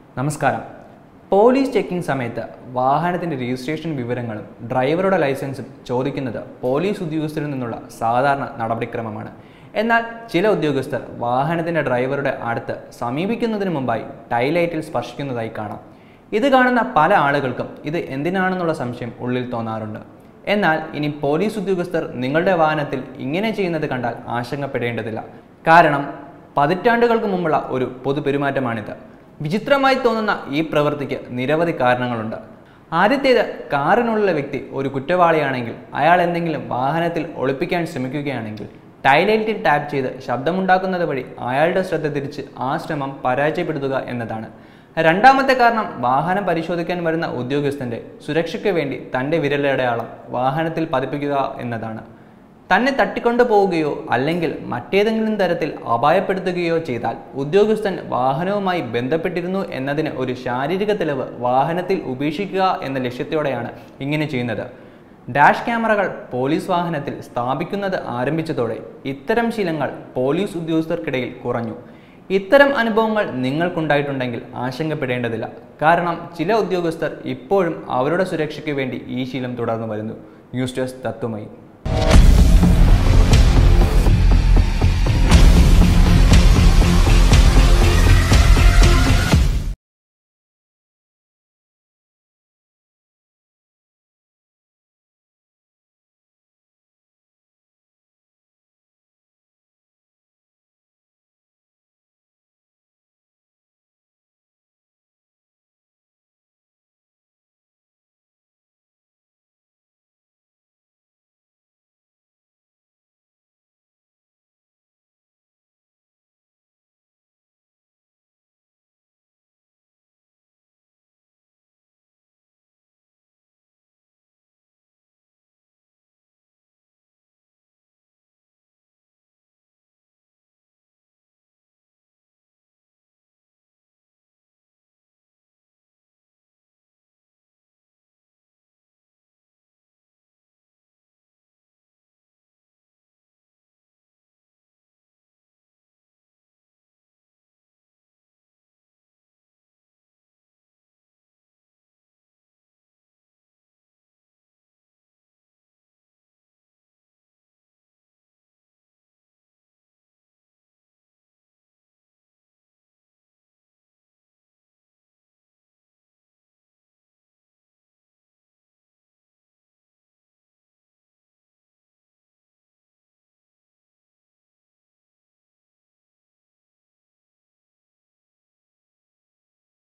നമസ്കാരം police checking സമയത്ത് വാഹനത്തിൻ്റെ രജിസ്ട്രേഷൻ വിവരങ്ങളും ഡ്രൈവറുടെ ലൈസൻസും ചോദിക്കുന്നത് പോലീസ് ഉദ്യോഗസ്ഥരിൽ നിന്നുള്ള സാധാരണ നടപടിക്രമമാണ് എന്നാൽ ചില ഉദ്യോഗസ്ഥർ വാഹനത്തിൻ്റെ ഡ്രൈവറുടെ അടുത്ത് സമീപിക്കുന്നതിന് മുമ്പായി ടൈലൈറ്റിൽ സ്പർശിക്കുന്നതായി കാണാം ഇത് കാണുന്ന പല ആളുകൾക്കും ഇത് എന്തിനാണെന്നുള്ള സംശയം ഉള്ളിൽ തോന്നാറുണ്ട് എന്നാൽ ഇനി പോലീസ് ഉദ്യോഗസ്ഥർ നിങ്ങളുടെ വാഹനത്തിൽ ഇങ്ങനെ ചെയ്യുന്നത് കണ്ടാൽ ആശങ്കപ്പെടേണ്ടതില്ല കാരണം പതിറ്റാണ്ടുകൾക്ക് മുമ്പുള്ള ഒരു പൊതുപെരുമാറ്റമാണിത് വിചിത്രമായി തോന്നുന്ന ഈ പ്രവൃത്തിക്ക് നിരവധി കാരണങ്ങളുണ്ട് ആദ്യത്തേത് കാറിനുള്ള വ്യക്തി ഒരു കുറ്റവാളിയാണെങ്കിൽ അയാൾ എന്തെങ്കിലും വാഹനത്തിൽ ഒളിപ്പിക്കാൻ ശ്രമിക്കുകയാണെങ്കിൽ ടൈലൈറ്റിൽ ടാപ്പ് ചെയ്ത് ശബ്ദമുണ്ടാക്കുന്നത് വഴി അയാളുടെ ശ്രദ്ധ തിരിച്ച് ആ ശ്രമം പരാജയപ്പെടുത്തുക എന്നതാണ് രണ്ടാമത്തെ കാരണം വാഹനം പരിശോധിക്കാൻ വരുന്ന ഉദ്യോഗസ്ഥന്റെ സുരക്ഷയ്ക്ക് വേണ്ടി തൻ്റെ വിരലടയാളം വാഹനത്തിൽ പതിപ്പിക്കുക എന്നതാണ് തന്നെ തട്ടിക്കൊണ്ടു പോവുകയോ അല്ലെങ്കിൽ മറ്റേതെങ്കിലും തരത്തിൽ അപായപ്പെടുത്തുകയോ ചെയ്താൽ ഉദ്യോഗസ്ഥൻ വാഹനവുമായി ബന്ധപ്പെട്ടിരുന്നു എന്നതിന് ഒരു ശാരീരിക തെളിവ് വാഹനത്തിൽ ഉപേക്ഷിക്കുക എന്ന ലക്ഷ്യത്തോടെയാണ് ഇങ്ങനെ ചെയ്യുന്നത് ഡാഷ് ക്യാമറകൾ പോലീസ് വാഹനത്തിൽ സ്ഥാപിക്കുന്നത് ആരംഭിച്ചതോടെ ഇത്തരം ശീലങ്ങൾ പോലീസ് ഉദ്യോഗസ്ഥർക്കിടയിൽ കുറഞ്ഞു ഇത്തരം അനുഭവങ്ങൾ നിങ്ങൾക്കുണ്ടായിട്ടുണ്ടെങ്കിൽ ആശങ്കപ്പെടേണ്ടതില്ല കാരണം ചില ഉദ്യോഗസ്ഥർ ഇപ്പോഴും അവരുടെ സുരക്ഷയ്ക്ക് വേണ്ടി ഈ ശീലം തുടർന്നു വരുന്നു ന്യൂസ് ഡെസ്ക് തത്വമയി